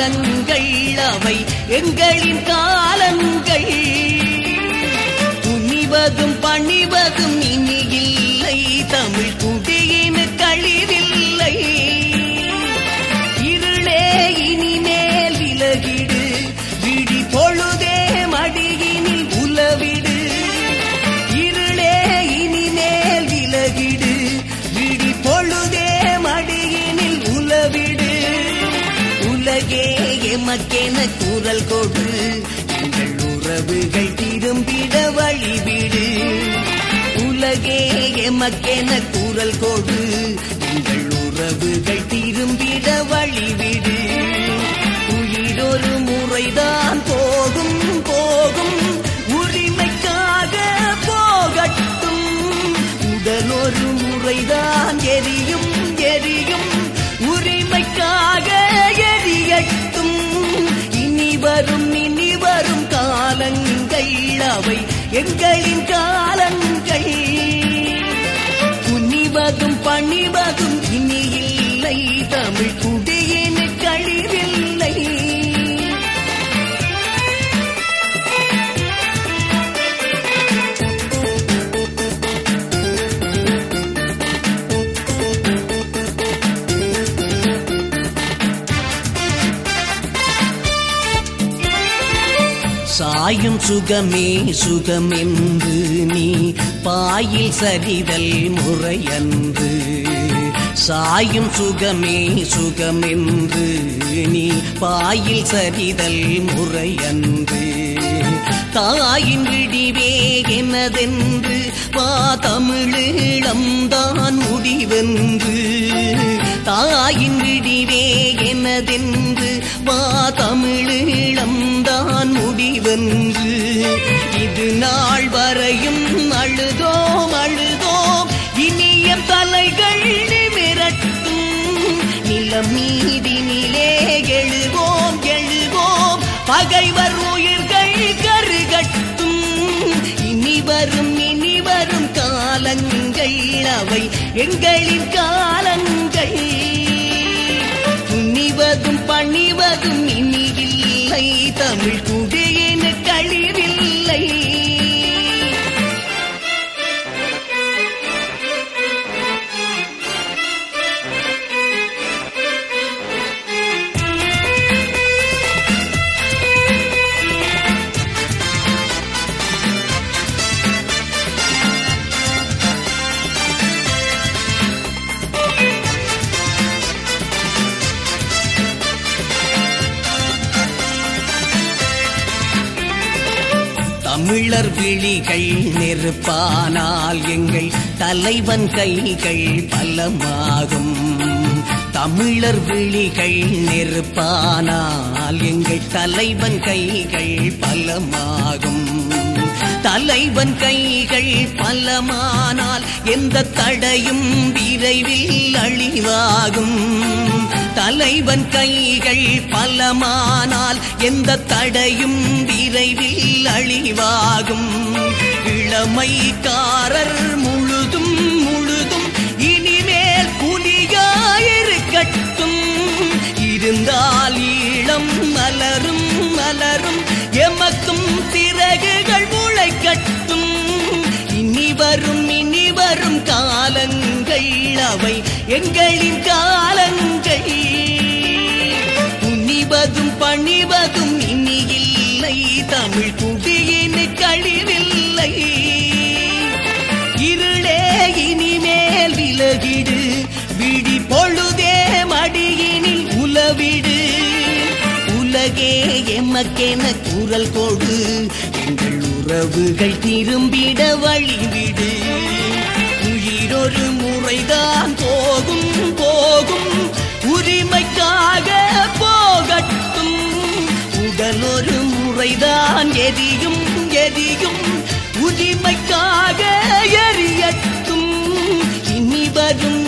காலங்கள் அவை எங்களின் காலங்கள் துணிவதும் பணிவதும் இனி இல்லை தமிழ் குடியின் கழிவில்லை இருளே இனிமேல் விலகிடு விழி பொழுதே மடியினில் உலவிடு இருளே இனிமேல் விலகிடு விழி பொழுதே மடியினில் உலவிடு உலகே எமக்கென குரல் கொடு எங்கள் உறவுகள் திரும்பிட வழிவிடு உலகே எமக்கென குரல் கொடு எங்கள் உறவுகள் திரும்பிட வழிவிடு உயிரொரு முறைதான் போகும் போகும் உரிமைக்காக போகட்டும் உடலொரு முறைதான் எரியும் எரியும் உரிமைக்காக எரியட்டும் இனி வரும் இனி வரும் காலங்கள் அவை எங்களின் காலங்கள் துணிவதும் பணிவதும் இனி இல்லை தமிழ் குடியின் கழிவில்லை சாயும் சுகமே சுகமென்று நீ பாயில் சரிதல் முறையன்று சாயும் சுகமே சுகமென்று நீ பாயில் சரிதல் முறையன்று தாயின் விடிவே எனதென்று வா தமிழீழம் தான் முடிவென்று தாயின் விடிவே எனதென்று வா தமிழீழம் தான் முடிவென்று இது நாள் வரையும் அழுதோம் அழுதோம் இனிய தலைகள் நிமிரட்டும் நிலம் மீதினிலே எழுவோம் எழுவோம் பகைவர் உயிர்கள் கருகட்டும் இனி வரும் இனி வரும் காலங்கள் அவை எங்களின் காலங்கள் துணிவதும் பணிவதும் இனி இல்லை தமிழ் குடியின் கழிவில்லை தமிழர் விழிகள் நெருப்பானால் எங்கள் தலைவன் கைகள் பலமாகும் தமிழர் விழிகள் நெருப்பானால் எங்கள் தலைவன் கைகள் பலமாகும் தலைவன் கைகள் பலமானால் எந்த தடையும் விரைவில் அழிவாகும் தலைவன் கைகள் பலமானால் எந்த தடையும் விரைவில் அழிவாகும் இளமைக்காரர் முழுதும் முழுதும் இனிமேல் புலியாயிருக்கட்டும் இருந்தால் ஈழம் மலரும் மலரும் எமக்கும் சிறகுகள் முளைக்கட்டும் இனி வரும் இனி வரும் காலங்கள் அவை எங்களின் காலங்கள் துணிவதும் பணிவதும் இனி இல்லை தமிழ் குடியின் கழிவில்லை இருளே இனிமேல் விலகிடு விடி பொழுதே மடியினில் உலவிடு உலகே எமக்கென குரல் கொடு எங்கள் உறவுகள் திரும்பிட வழிவிடு உயிரொரு முறைதான் போகும் போகும் உரிமைக்காக போகட்டும் உடலொரு முறைதான் எரியும் எரியும் உரிமைக்காக எரியட்டும் இனி வரும்